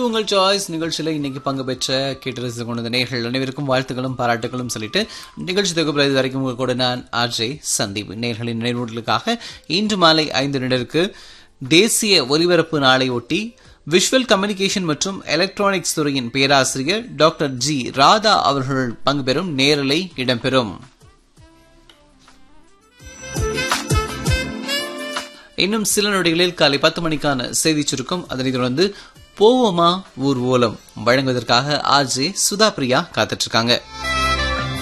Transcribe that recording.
உங்கள் சாய்ஸ் நிகழ்ச்சியில் இன்னைக்கு பங்கு பெற்ற கேட்டு ரசித்து கொண்ட நேர்கள் அனைவருக்கும் வாழ்த்துக்களும் பாராட்டுகளும் சொல்லிட்டு நிகழ்ச்சி தொகுப்பு இது வரைக்கும் உங்க கூட நான் ஆர்ஜே சந்தீப் நேர்களின் நினைவூட்டலுக்காக இன்று மாலை ஐந்து நிமிடருக்கு தேசிய ஒலிபரப்பு நாளை ஒட்டி விஷுவல் கம்யூனிகேஷன் மற்றும் எலக்ட்ரானிக்ஸ் துறையின் பேராசிரியர் டாக்டர் ஜி ராதா அவர்கள் பங்கு பெறும் நேரலை இடம்பெறும் இன்னும் சில நொடிகளில் காலை பத்து மணிக்கான செய்தி சுருக்கம் அதனைத் தொடர்ந்து போவோமா ஊர் ஓலம் வழங்குவதற்காக ஆர்ஜே சுதா பிரியா காத்துட்டு இருக்காங்க